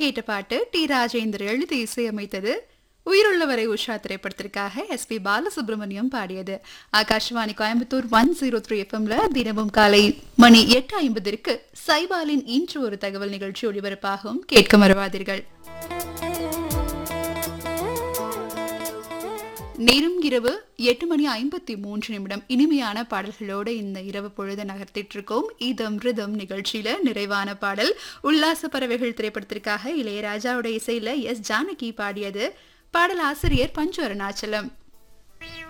கேட்ட பாட்டு டி ராஜேந்தர் எழுதி இசையமைத்தது உயிருள்ளவரை உஷா திரைப்படத்திற்காக எஸ் பி பாலசுப்ரமணியம் பாடியது Akashvani Coimbatore one zero three எஃப்எம்ல தினமும் காலை மணி எட்டு ஐம்பதிற்கு சைபாலின் இன்று ஒரு தகவல் நிகழ்ச்சி ஒளிபரப்பாகும் கேட்க மறவாதீர்கள் நேரம் இரவு எட்டு மணி ஐம்பத்தி மூன்று நிமிடம் இனிமையான பாடல்களோடு இந்த இரவு பொழுது நகர்த்திட்டு இருக்கோம் இதம் ரிதம் நிகழ்ச்சியில நிறைவான பாடல் உல்லாச பறவைகள் திரைப்படத்திற்காக இளையராஜாவோட இசையில எஸ் ஜானகி பாடியது பாடல் ஆசிரியர் பஞ்சு அருணாச்சலம்